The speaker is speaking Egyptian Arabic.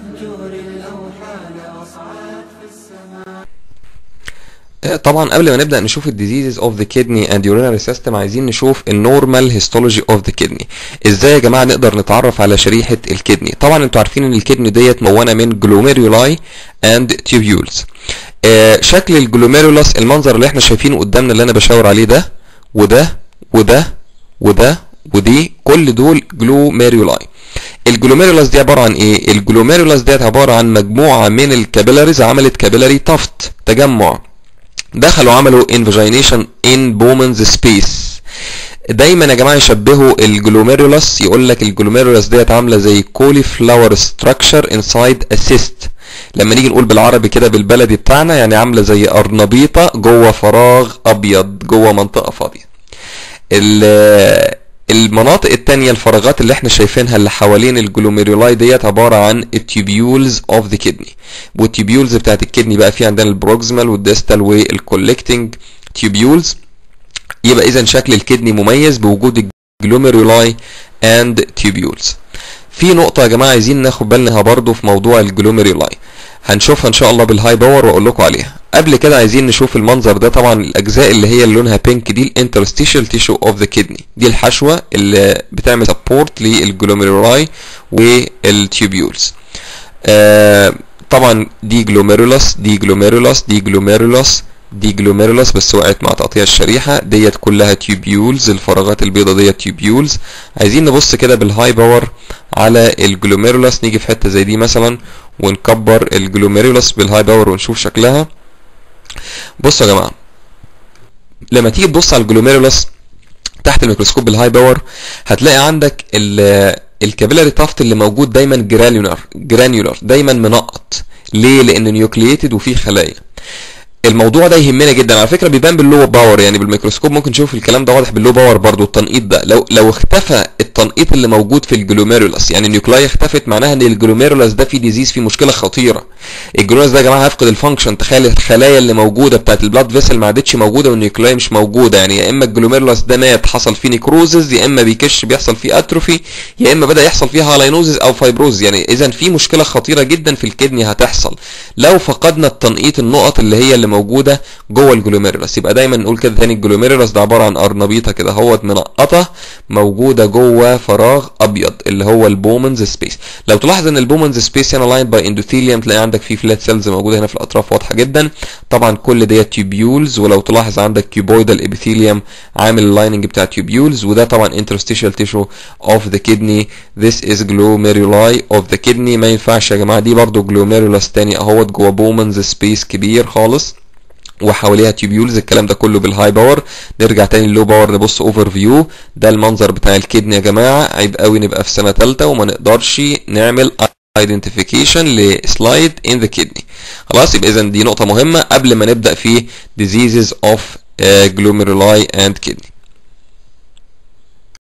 مهجور الأوحال أصعد في السماء طبعا قبل ما نبدا نشوف الديزيزز اوف ذا كدني اند urinary سيستم عايزين نشوف النورمال هيستولوجي اوف ذا كدني ازاي يا جماعه نقدر نتعرف على شريحه الكدني طبعا انتوا عارفين ان الكدني ديت مكونه من جلوميرولاي اند تيوبيولز آه شكل الجلوميرولس المنظر اللي احنا شايفينه قدامنا اللي انا بشاور عليه ده وده وده وده ودي كل دول جلوميرولاي الجلوميرولس دي عباره عن ايه الجلوميرولس ديت عباره عن مجموعه من الكابيلاريز عملت كابيلاري تفت تجمع دخلوا عملوا invagination in Bowman's space دايما يا جماعه يشبهوا الجلوميرولس يقول لك الجلوميرولس ديت عامله زي كولي فلاور ستراكشر انسايد ا cyst لما نيجي نقول بالعربي كده بالبلدي بتاعنا يعني عامله زي قرنبيطه جوه فراغ ابيض جوه منطقه فاضيه ال- المناطق التانية الفراغات اللي احنا شايفينها اللي حوالين الجلوميرولاي ديت عبارة عن التيبيولز اوف ذا كدني والتيبيولز بتاعت الكدني بقى في عندنا البروكسيمال والديستال والكولكتنج تيبيولز يبقى اذا شكل الكدني مميز بوجود الجلوميرولاي اند تيبيولز في نقطة يا جماعة عايزين ناخد بالنا برضو في موضوع الجلوميرولاي هنشوفها ان شاء الله بالهاي باور واقول لكم عليها قبل كده عايزين نشوف المنظر ده طبعا الاجزاء اللي هي اللي لونها بينك دي الانترستيشال تيشو اوف ذا كدني دي الحشوه اللي بتعمل سبورت للجلوميرولاي والتيوبيولز آه طبعا دي جلوميرولس دي جلوميرولس دي جلوميرولس دي جلوميرولس بس وقعت مع تقطيع الشريحه ديت كلها تيوبيولز الفراغات البيضاء ديت تيوبيولز عايزين نبص كده بالهاي باور على الجلوميرولس نيجي في حته زي دي مثلا ونكبر الجلوميرولس بالهاي باور ونشوف شكلها بصوا يا جماعه لما تيجي تبص على الجلوميرولس تحت الميكروسكوب بالهاي باور هتلاقي عندك ال الكابيلاري تافت اللي موجود دايما جرانيولار جرانيولار دايما منقط ليه لان نيوكلييتد وفيه خلايا الموضوع ده يهمنا جدا على فكره بيبان باللو باور يعني بالميكروسكوب ممكن نشوف الكلام ده واضح باللو باور برضو التنقيط ده لو لو اختفى التنقيط اللي موجود في الجلوميرولس يعني النيوكلاي اختفت معناها ان الجلوميرولس ده فيه ديزيز فيه مشكله خطيره الجلوميرولس ده يا جماعه هيفقد الفانكشن تخيل الخلايا اللي موجوده بتاعت البلاد فيسل ما عادتش موجوده والنيوكلاي مش موجوده يعني يا اما الجلوميرولس ده مات حصل فيه نيكروزز يا اما بيكش بيحصل فيه اتروفي يا اما بدا يحصل فيه هالاينوزز او فايبروز يعني اذا في مشكله خطيره جدا في الكدني هتحصل لو فقدنا التنقيط النقط اللي هي اللي موجوده جوه الجلوميرولس يبقى دايما نقول كده تاني الجلوميرولس ده عباره عن قرنبيطه كده اهوت منقطه موجوده جوه فراغ ابيض اللي هو البومنز سبيس لو تلاحظ ان البومنز سبيس هنا لاين باي اندوثيليوم تلاقي عندك فيه فلات سيلز موجوده هنا في الاطراف واضحه جدا طبعا كل ديت تيوبيولز ولو تلاحظ عندك كيوبويدال ابيثيليوم عامل اللايننج بتاع تيوبيولز وده طبعا interstitial tissue of the kidney this is glomeruli of the kidney ما ينفعش يا جماعه دي برضو glomerulus تاني اهوت جوه بومنز سبيس كبير خالص وحواليها تيوبيولز الكلام ده كله بالهاي باور نرجع تاني للو باور نبص اوفر فيو ده المنظر بتاع الكدني يا جماعه عيب قوي نبقى في سنه ثالثه وما نقدرش نعمل identification لسلايد in the kidney خلاص يبقى اذا دي نقطه مهمه قبل ما نبدا في diseases of uh, glomeruli and kidney